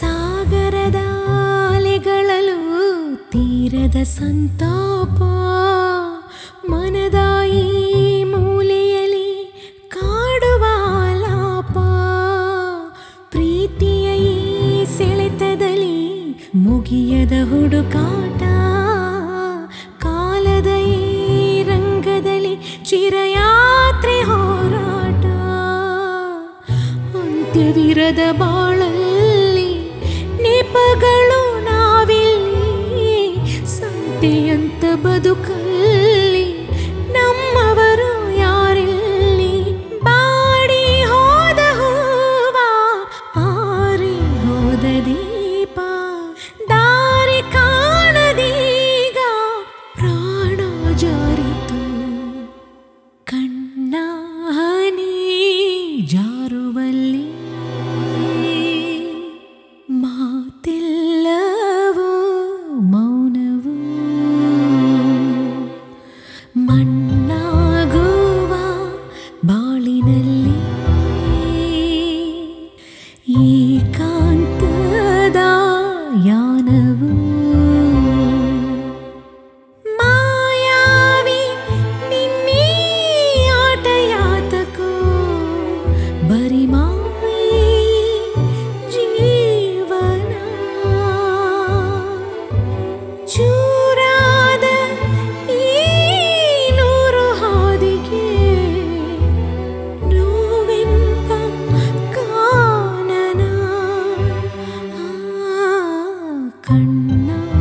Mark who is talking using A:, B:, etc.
A: ಸಾಗರದ ಅಲೆಗಳಲು ತೀರದ ಸಂತಾಪ ಮನದ ಈ ಮೂಲೆಯಲ್ಲಿ ಕಾಡುವ ಲಾಪ ಪ್ರೀತಿಯ ಈ ಸೆಳೆತದಲ್ಲಿ ಮುಗಿಯದ ಹುಡುಕಾಟ ಕಾಲದ ಈ ರಂಗದಲ್ಲಿ ಚಿರಯಾತ್ರೆ ಹೋರಾಟ ಅಂತ್ಯವಿರದ ಬಾಳಲ್ಲಿ ನೆಪಗಳು ನಾವಿಲ್ಲಿ ಸಂತೆಯಂತ ಬದುಕಲ್ಲಿ ನಮ್ಮವರು ಯಾರಿಲ್ಲಿ ಬಾಡಿ ಹೋದ ಹೂವ ಆರಿ ಹೋದ ದೀಪ ದಾರಿ ಕಾಣದೀಗ ಪ್ರಾಣ ಜಾರಿತು ಕಣ್ಣ ಹನಿ ಜಾರುವಲ್ಲಿ ಮಾತೆಲ್ಲವೂ ಮೌನವು ಮಣ್ಣಾಗುವ ಬಾಳಿನಲ್ಲಿ ಏಕಾಂತದ ಯಾನವು ಮಾಯಾವಿ ನಿನ್ನೀ ಆಟ ಯಾತಕೋ ಬರಿ ಮಾಯಿ ಜೀವನ ಚೂರಾದ ಈ ನೂರು ಹಾದಿಗೆ ನೋವೆಂಬ ಕಾನನ ಆ ಕಣ್ಣ